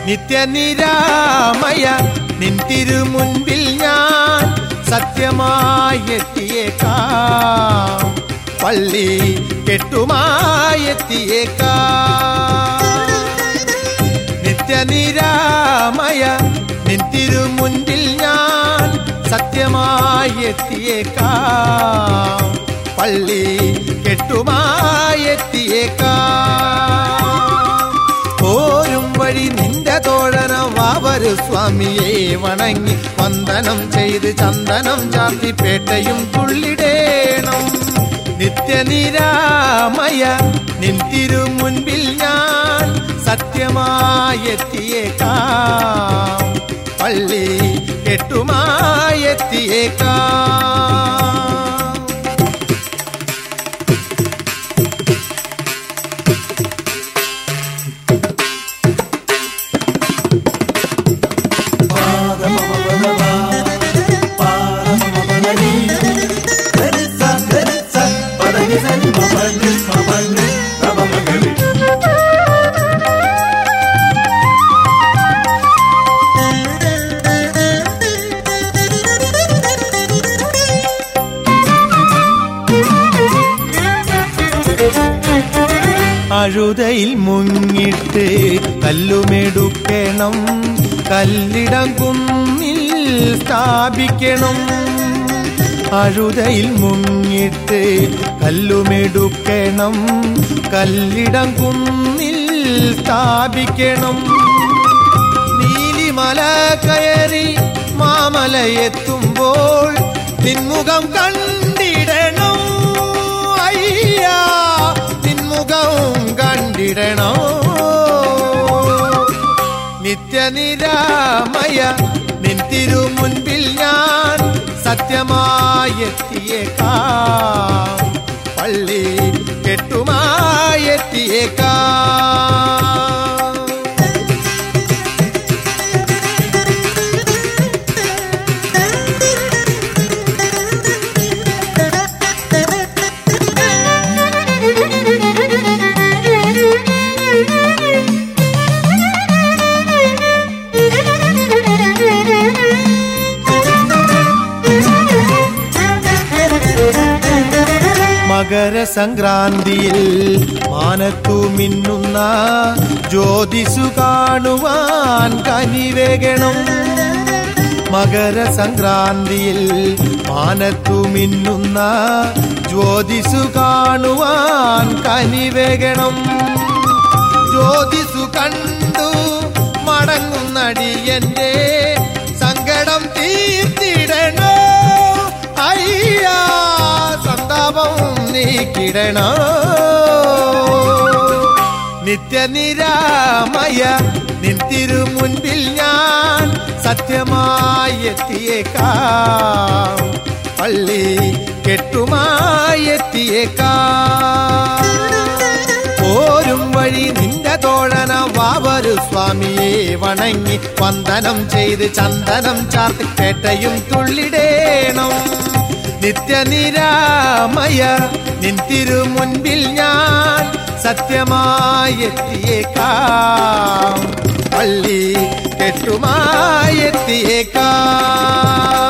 നിത്യനിരാമയ നിൻ തിരുമുൻപിൽ ഞാൻ സത്യമായി എത്തിയേക്കാം പള്ളി കെട്ടുമായി എത്തിയേക്കാം നിത്യനിരാമയ നിൻ തിരുമുൻപിൽ ഞാൻ സത്യമായി എത്തിയേക്കാം പള്ളി കെട്ടുമായി എത്തിയേക്കാം പോരും വഴി നിന്റെ തോഴന വാവരു സ്വാമിയെ വണങ്ങി വന്ദനം ചെയ്ത് ചന്ദനം ചാർത്തി പേട്ടയും തുള്ളിടേണം നിത്യനിരാമയ നിൻ തിരുമുൻപിൽ ഞാൻ സത്യമായെത്തിയേക്കാം പള്ളി കെട്ടുമായെത്തിയേക്കാം അഴുതയിൽ മുങ്ങിട്ട് കല്ലുമെടുക്കണം കല്ലിടം കുന്നിൽ സ്ഥാപിക്കണം അഴുതയിൽ മുങ്ങിട്ട് കല്ലുമെടുക്കണം കല്ലിടം കുന്നിൽ സ്ഥാപിക്കണം നീലിമല കയറി മാമലയെത്തുമ്പോൾ നിൻമുഖം കണ്ടിടണം അയ്യാ നിൻമുഖം കണ്ടിടണോ നിത്യനിരാമയ നിൻ തിരുമുൻപിൽ ഞാൻ സത്യമായെത്തിയേക്കാം പള്ളി കെട്ടുമായെത്തിയേക്കാം മകരസംക്രാന്തിയിൽ മാനത്തു മിന്നുന്ന ജ്യോതിസു കാണുവാൻ കനിവേകണം മകരസംക്രാന്തിയിൽ മാനത്തു മിന്നുന്ന ജ്യോതിസു കാണുവാൻ കനിവേകണം ജ്യോതിസു കണ്ടു മടങ്ങുന്നടിയന്റെ സങ്കടം തീർത്തിടണോ അയ്യാ സന്താപം നീക്കിടണോ നിത്യനിരാമയ നിൻ തിരുമുൻപിൽ ഞാൻ സത്യമായി എത്തിയേക്കാം പള്ളി കെട്ടുമായി എത്തിയേക്കാം പോരും വഴി നിന്റെ തോഴന വാവരു സ്വാമിയെ വണങ്ങി വന്ദനം ചെയ്ത് ചന്ദനം ചാർത്തി പേട്ടയും തുള്ളിടേണം നിത്യനിരാമയ നിൻ തിരുമുൻപിൽ ഞാൻ സത്യമായി എത്തിയേക്കാം പള്ളി കെട്ടുമായി എത്തിയേക്കാം